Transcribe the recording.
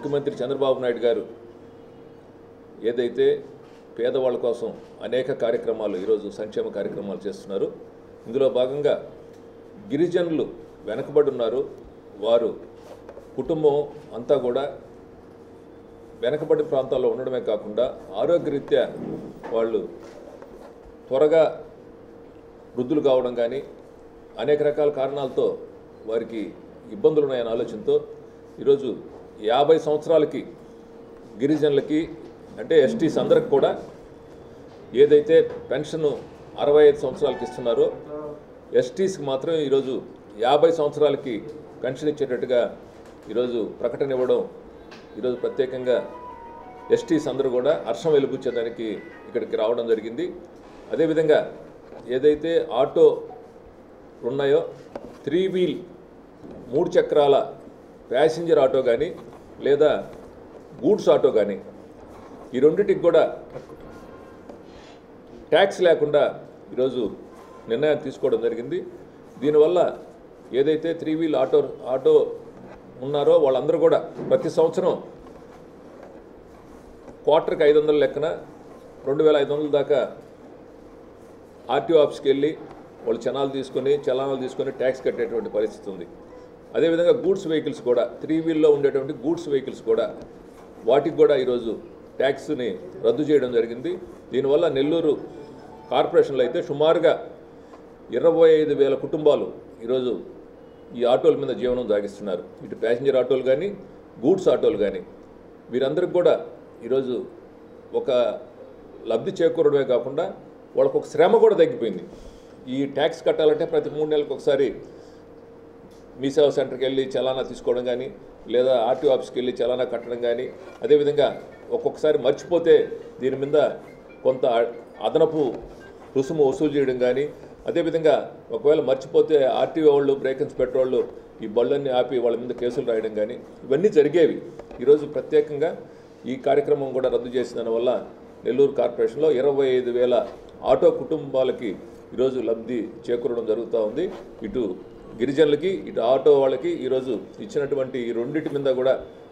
ముఖ్యమంత్రి చంద్రబాబు నాయుడు గారు ఏదైతే పేదవాళ్ళ కోసం అనేక కార్యక్రమాలు ఈరోజు సంక్షేమ కార్యక్రమాలు చేస్తున్నారు ఇందులో భాగంగా గిరిజనులు వెనకబడి ఉన్నారు వారు కుటుంబం అంతా కూడా వెనకబడి ప్రాంతాల్లో ఉండడమే కాకుండా ఆరోగ్యరీత్యా వాళ్ళు త్వరగా వృద్ధులు కావడం కానీ అనేక రకాల కారణాలతో వారికి ఇబ్బందులు ఉన్నాయనే ఆలోచనతో ఈరోజు యాభై సంవత్సరాలకి గిరిజనులకి అంటే ఎస్టీస్ అందరికి కూడా ఏదైతే పెన్షన్ అరవై ఐదు సంవత్సరాలకి ఇస్తున్నారో ఎస్టీస్కి మాత్రం ఈరోజు యాభై సంవత్సరాలకి పెన్షన్ ఇచ్చేటట్టుగా ఈరోజు ప్రకటన ఇవ్వడం ఈరోజు ప్రత్యేకంగా ఎస్టీస్ అందరూ కూడా హర్షం వెలుగుచ్చేదానికి ఇక్కడికి రావడం జరిగింది అదేవిధంగా ఏదైతే ఆటో ఉన్నాయో త్రీ వీల్ మూడు చక్రాల ప్యాసింజర్ ఆటో కానీ లేదా గూడ్స్ ఆటో కానీ ఈ రెండింటికి కూడా ట్యాక్స్ లేకుండా ఈరోజు నిర్ణయం తీసుకోవడం జరిగింది దీనివల్ల ఏదైతే త్రీ వీల్ ఆటో ఆటో ఉన్నారో వాళ్ళందరూ కూడా ప్రతి సంవత్సరం క్వార్టర్కి ఐదు వందల లెక్కన రెండు వేల ఐదు వందల దాకా ఆర్టీఓ ఆఫీస్కి వెళ్ళి వాళ్ళు చనాలు తీసుకొని చలానాలు తీసుకొని ట్యాక్స్ కట్టేటువంటి పరిస్థితి ఉంది అదేవిధంగా గూడ్స్ వెహికల్స్ కూడా త్రీ వీల్లో ఉండేటువంటి గూడ్స్ వెహికల్స్ కూడా వాటికి కూడా ఈరోజు ట్యాక్స్ని రద్దు చేయడం జరిగింది దీనివల్ల నెల్లూరు కార్పొరేషన్లో అయితే సుమారుగా ఇరవై ఐదు వేల కుటుంబాలు ఈరోజు ఈ ఆటోల మీద జీవనం సాగిస్తున్నారు ఇటు ప్యాసింజర్ ఆటోలు కానీ గూడ్స్ ఆటోలు కానీ వీరందరికి కూడా ఈరోజు ఒక లబ్ధి చేకూరడమే కాకుండా వాళ్ళకు ఒక శ్రమ కూడా తగ్గిపోయింది ఈ ట్యాక్స్ కట్టాలంటే ప్రతి మూడు నెలలకు ఒకసారి మీ సేవా సెంటర్కి వెళ్ళి చలానా తీసుకోవడం కానీ లేదా ఆర్టీఓ ఆఫీస్కి వెళ్ళి చలానా కట్టడం కానీ అదేవిధంగా ఒక్కొక్కసారి మర్చిపోతే దీని మీద కొంత అదనపు రుసుము వసూలు చేయడం కానీ అదేవిధంగా ఒకవేళ మర్చిపోతే ఆర్టీఓ వాళ్ళు బ్రేక్ ఇన్స్పెక్టర్ వాళ్ళు ఈ బళ్ళన్నీ ఆపి వాళ్ళ మీద కేసులు రాయడం కానీ ఇవన్నీ జరిగేవి ఈరోజు ప్రత్యేకంగా ఈ కార్యక్రమం కూడా రద్దు చేసిన దానివల్ల నెల్లూరు కార్పొరేషన్లో ఇరవై ఐదు వేల ఆటో కుటుంబాలకి ఈరోజు లబ్ధి చేకూరడం జరుగుతూ ఉంది ఇటు గిరిజనులకి ఇటు ఆటో వాళ్ళకి ఈరోజు ఇచ్చినటువంటి ఈ రెండింటి మీద కూడా